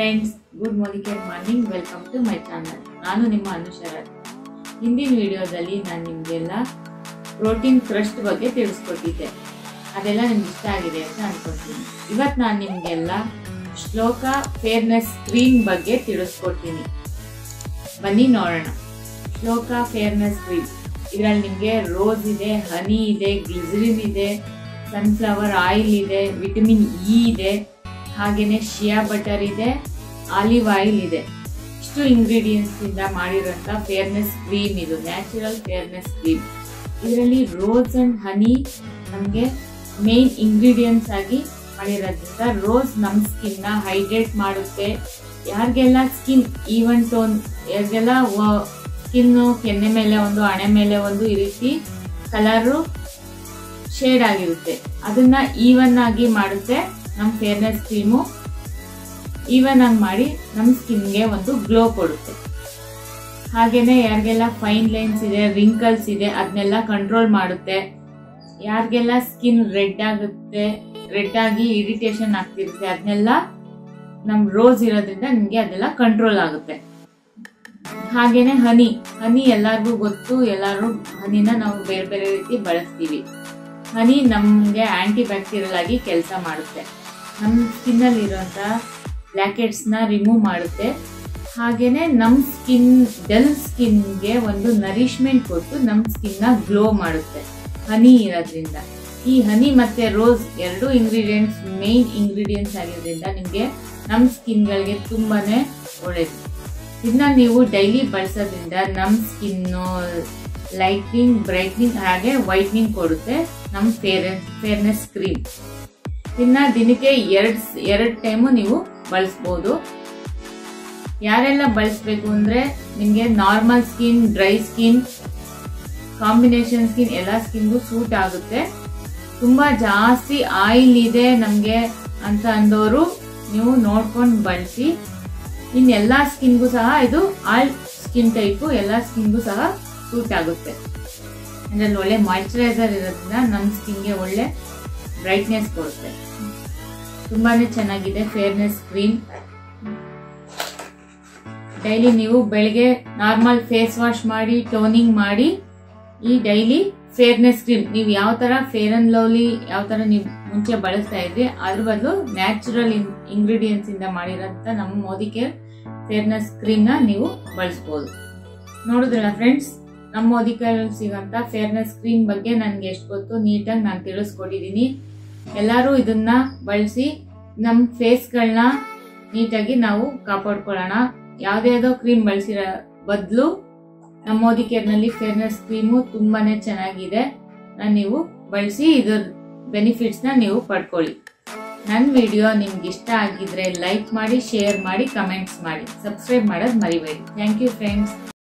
friends good morning morning welcome to my channel ನಾನು ನಿಮ್ಮ ಅನುಶರತ್ ಹಿಂದಿನ ವಿಡಿಯೋದಲ್ಲಿ ನಾನು ನಿಮಗೆಲ್ಲ ಪ್ರೋಟೀನ್ ಕ್ರಸ್ಟ್ ಬಗ್ಗೆ ತಿಳಿಸ್ಕೊಟ್ಟಿದ್ದೆ ಅದೆಲ್ಲ ನಿಮ್ಗೆ ಇಷ್ಟ ಆಗಿದೆ ಅಂತ ಅನ್ಕೊತೀನಿ ಇವತ್ತು ನಾನು ನಿಮಗೆಲ್ಲ ಶ್ಲೋಕ ಫೇರ್ನೆಸ್ ಕ್ರೀಮ್ ಬಗ್ಗೆ ತಿಳಿಸ್ಕೊಡ್ತೀನಿ ಬನ್ನಿ ನೋಡೋಣ ಶ್ಲೋಕ ಫೇರ್ನೆಸ್ ಕ್ರೀಮ್ ಇದರಲ್ಲಿ ನಿಮಗೆ ರೋಸ್ ಇದೆ ಹನಿ ಇದೆ ಗ್ಲಿಸರಿನ್ ಇದೆ ಸನ್ಫ್ಲವರ್ ಆಯಿಲ್ ಇದೆ ವಿಟಮಿನ್ ಇ ಇದೆ ಹಾಗೆಯೇ ಶಿಯಾ ಬಟರ್ ಇದೆ ಆಲಿವ್ ಆಯಿಲ್ ಇದೆ ಇಷ್ಟು ಇಂಗ್ರೀಡಿಯೆಂಟ್ಸ್ ಇಂದ ಮಾಡಿರೋಂಥ ಫೇರ್ನೆಸ್ ಕ್ರೀಮ್ ಇದು ನ್ಯಾಚುರಲ್ ಫೇರ್ನೆಸ್ ಕ್ರೀಮ್ ಇದರಲ್ಲಿ ರೋಸ್ ಅಂಡ್ ಹನಿ ನಮಗೆ ಮೇನ್ ಇಂಗ್ರೀಡಿಯೆಂಟ್ಸ್ ಆಗಿ ಮಾಡಿರೋದ್ರಿಂದ ರೋಸ್ ನಮ್ಮ ಸ್ಕಿನ್ನ ಹೈಡ್ರೇಟ್ ಮಾಡುತ್ತೆ ಯಾರಿಗೆಲ್ಲ ಸ್ಕಿನ್ ಈವನ್ ಟೋನ್ ಯಾರಿಗೆಲ್ಲ ಸ್ಕಿನ್ನು ಕೆನ್ನೆ ಮೇಲೆ ಒಂದು ಹಣೆ ಮೇಲೆ ಒಂದು ಈ ರೀತಿ ಕಲರು ಶೇಡ್ ಆಗಿರುತ್ತೆ ಅದನ್ನ ಈವನ್ ಆಗಿ ಮಾಡುತ್ತೆ ನಮ್ಮ ಫೇರ್ನೆಸ್ ಕ್ರೀಮು ಈವನ್ ಆಗಿ ಮಾಡಿ ನಮ್ಮ ಸ್ಕಿನ್ಗೆ ಒಂದು ಗ್ಲೋ ಕೊಡುತ್ತೆ ಹಾಗೇನೆ ಯಾರಿಗೆಲ್ಲ ಫೈನ್ ಲೈನ್ಸ್ ಇದೆ ರಿಂಕಲ್ಸ್ ಇದೆ ಅದನ್ನೆಲ್ಲ ಕಂಟ್ರೋಲ್ ಮಾಡುತ್ತೆ ಯಾರಿಗೆಲ್ಲ ಸ್ಕಿನ್ ರೆಡ್ ಆಗುತ್ತೆ ರೆಡ್ ಆಗಿ ಇರಿಟೇಷನ್ ಆಗ್ತಿರುತ್ತೆ ಅದನ್ನೆಲ್ಲ ನಮ್ ರೋಸ್ ಇರೋದ್ರಿಂದ ನಿಮ್ಗೆ ಅದೆಲ್ಲ ಕಂಟ್ರೋಲ್ ಆಗುತ್ತೆ ಹಾಗೇನೆ ಹನಿ ಹನಿ ಎಲ್ಲಾರ್ಗೂ ಗೊತ್ತು ಎಲ್ಲಾರು ಹನಿನ ನಾವು ಬೇರೆ ಬೇರೆ ರೀತಿ ಬಳಸ್ತೀವಿ ಹನಿ ನಮಗೆ ಆಂಟಿ ಬ್ಯಾಕ್ಟೀರಿಯಲ್ ಆಗಿ ಕೆಲಸ ಮಾಡುತ್ತೆ ನಮ್ಮ ಸ್ಕಿನ್ನಲ್ಲಿ ಇರುವಂಥ ಬ್ಲ್ಯಾಕೆಟ್ಸ್ನ ರಿಮೂವ್ ಮಾಡುತ್ತೆ ಹಾಗೇನೆ ನಮ್ಮ ಸ್ಕಿನ್ ಡಲ್ ಸ್ಕಿನ್ಗೆ ಒಂದು ನರಿಶ್ಮೆಂಟ್ ಕೊಟ್ಟು ನಮ್ಮ ಸ್ಕಿನ್ನ ಗ್ಲೋ ಮಾಡುತ್ತೆ ಹನಿ ಇರೋದ್ರಿಂದ ಈ ಹನಿ ಮತ್ತೆ ರೋಸ್ ಎರಡು ಇಂಗ್ರೀಡಿಯೆಂಟ್ಸ್ ಮೇನ್ ಇಂಗ್ರೀಡಿಯೆಂಟ್ಸ್ ಆಗಿರೋದ್ರಿಂದ ನಿಮಗೆ ನಮ್ಮ ಸ್ಕಿನ್ಗಳಿಗೆ ತುಂಬಾನೇ ಒಳ್ಳೇದು ಇದನ್ನ ನೀವು ಡೈಲಿ ಬಳಸೋದ್ರಿಂದ ನಮ್ಮ ಸ್ಕಿನ್ನು ಲೈಟ್ನಿಂಗ್ ಬ್ರೈಟ್ನಿಂಗ್ ಹಾಗೆ ವೈಟ್ನಿಂಗ್ ಕೊಡುತ್ತೆ ನಮ್ಮ ಫೇರ್ ಫೇರ್ನೆಸ್ ಕ್ರೀಮ್ ಇನ್ನ ದಿನಕ್ಕೆ ಎರಡ್ ಎರಡ್ ಟೈಮು ನೀವು ಬಳಸ್ಬೋದು ಯಾರೆಲ್ಲ ಬಳಸ್ಬೇಕು ಅಂದ್ರೆ ನಿಮಗೆ normal skin dry skin combination skin ಎಲ್ಲ ಸ್ಕಿನ್ಗೂ ಸೂಟ್ ಆಗುತ್ತೆ ತುಂಬಾ ಜಾಸ್ತಿ ಆಯಿಲ್ ಇದೆ ನಮಗೆ ಅಂತ ಅಂದವರು ನೀವು ನೋಡ್ಕೊಂಡು ಬಳಸಿ ಇನ್ ಎಲ್ಲಾ ಸ್ಕಿನ್ಗೂ ಸಹ ಇದು ಆಲ್ ಸ್ಕಿನ್ ಟೈಪು ಎಲ್ಲಾ ಸ್ಕಿನ್ಗೂ ಸಹ ಸೂಟ್ ಆಗುತ್ತೆ ಅದ್ರಲ್ಲಿ ಒಳ್ಳೆ ಮಾಯಿಶ್ಚರೈಸರ್ ಇರೋದ್ರಿಂದ ನಮ್ಮ ಸ್ಕಿನ್ಗೆ ಒಳ್ಳೆ ಬ್ರೈಟ್ನೆಸ್ ಕೊಡುತ್ತೆ ತುಂಬಾನೇ ಚೆನ್ನಾಗಿದೆ ಫೇರ್ನೆಸ್ ಕ್ರೀಮ್ ಡೈಲಿ ನೀವು ಬೆಳಗ್ಗೆ ನಾರ್ಮಲ್ ಫೇಸ್ ವಾಶ್ ಮಾಡಿ ಟೋನಿಂಗ್ ಮಾಡಿ ಈ ಡೈಲಿ ಫೇರ್ನೆಸ್ ಕ್ರೀಮ್ ನೀವು ಯಾವ ತರ ಫೇರ್ ಅಂಡ್ ಲವ್ಲಿ ಯಾವ ತರ ನೀವು ಮುಂಚೆ ಬಳಸ್ತಾ ಇದ್ರಿ ಅದ್ರ ಬದಲು ನ್ಯಾಚುರಲ್ ಇಂಗ್ರೀಡಿಯೆಂಟ್ಸ್ ಇಂದ ಮಾಡಿರೋಂಥ ನಮ್ಮ ಮೋದಿ ಕೇರ್ ಫೇರ್ನೆಸ್ ಕ್ರೀಮ್ ನ ನೀವು ಬಳಸ್ಬೋದು ನೋಡಿದ್ರಲ್ಲ ಫ್ರೆಂಡ್ಸ್ ನಮ್ಮ ಮೋದಿ ಕೇರ್ ಸಿಗೋಂಥ ಫೇರ್ನೆಸ್ ಕ್ರೀಮ್ ಬಗ್ಗೆ ನನ್ಗೆ ಎಷ್ಟು ಗೊತ್ತು ನೀಟಾಗಿ ನಾನು ತಿಳಿಸ್ಕೊಟ್ಟಿದ್ದೀನಿ ಎಲ್ಲರೂ ಇದನ್ನ ಬಳಸಿ ನಮ್ಮ ಫೇಸ್ಗಳನ್ನ ನೀಟಾಗಿ ನಾವು ಕಾಪಾಡ್ಕೊಳ್ಳೋಣ ಯಾವುದ್ಯಾವುದೋ ಕ್ರೀಮ್ ಬಳಸಿರೋ ಬದಲು ನಮ್ಮ ಮೋದಿ ಕೇರ್ನಲ್ಲಿ ಫೇರ್ನೆಸ್ ಕ್ರೀಮು ತುಂಬಾನೇ ಚೆನ್ನಾಗಿದೆ ನೀವು ಬಳಸಿ ಇದ್ರ ಬೆನಿಫಿಟ್ಸ್ನ ನೀವು ಪಡ್ಕೊಳ್ಳಿ ನನ್ನ ವಿಡಿಯೋ ನಿಮ್ಗೆ ಇಷ್ಟ ಆಗಿದ್ರೆ ಲೈಕ್ ಮಾಡಿ ಶೇರ್ ಮಾಡಿ ಕಮೆಂಟ್ಸ್ ಮಾಡಿ ಸಬ್ಸ್ಕ್ರೈಬ್ ಮಾಡೋದು ಮರಿಬೇಡಿ ಥ್ಯಾಂಕ್ ಯು ಫ್ರೆಂಡ್ಸ್